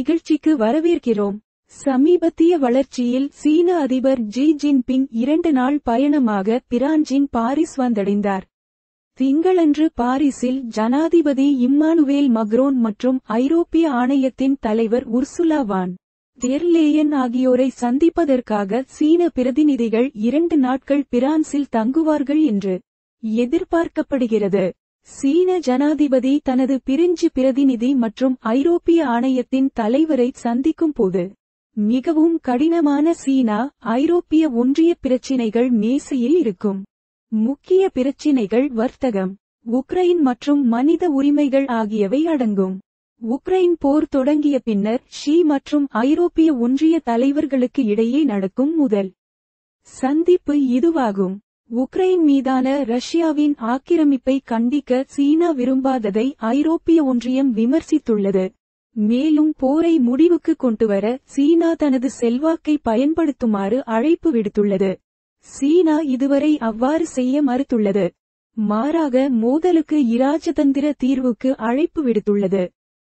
நிகழ்ச்சிக்கு வரவேற்கிறோம் சமீபத்திய வளர்ச்சியில் சீன அதிபர் ஜி ஜின்பிங் இரண்டு நாள் பயணமாக பிரான்சின் பாரிஸ் வந்தடைந்தார் திங்களன்று பாரிஸில் ஜனாதிபதி இம்மானுவேல் மக்ரோன் மற்றும் ஐரோப்பிய ஆணையத்தின் தலைவர் உர்சுலா வான் தெர்லேயன் ஆகியோரை சந்திப்பதற்காக சீன பிரதிநிதிகள் இரண்டு நாட்கள் பிரான்சில் தங்குவார்கள் என்று எதிர்பார்க்கப்படுகிறது சீன ஜனாதிபதி தனது பிரிஞ்சு பிரதிநிதி மற்றும் ஐரோப்பிய ஆணையத்தின் தலைவரை சந்திக்கும் போது மிகவும் கடினமான சீனா ஐரோப்பிய ஒன்றிய பிரச்சினைகள் மேசையில் இருக்கும் முக்கிய பிரச்சினைகள் வர்த்தகம் உக்ரைன் மற்றும் மனித உரிமைகள் ஆகியவை அடங்கும் உக்ரைன் போர் தொடங்கிய பின்னர் ஷி மற்றும் ஐரோப்பிய ஒன்றிய தலைவர்களுக்கு இடையே நடக்கும் முதல் சந்திப்பு இதுவாகும் உக்ரைன் மீதான ரஷ்யாவின் ஆக்கிரமிப்பை கண்டிக்க சீனா விரும்பாததை ஐரோப்பிய ஒன்றியம் விமர்சித்துள்ளது மேலும் போரை முடிவுக்கு கொண்டுவர சீனா தனது செல்வாக்கை பயன்படுத்துமாறு அழைப்பு விடுத்துள்ளது சீனா இதுவரை அவ்வாறு செய்ய மறுத்துள்ளது மாறாக மோதலுக்கு இராஜதந்திர தீர்வுக்கு அழைப்பு விடுத்துள்ளது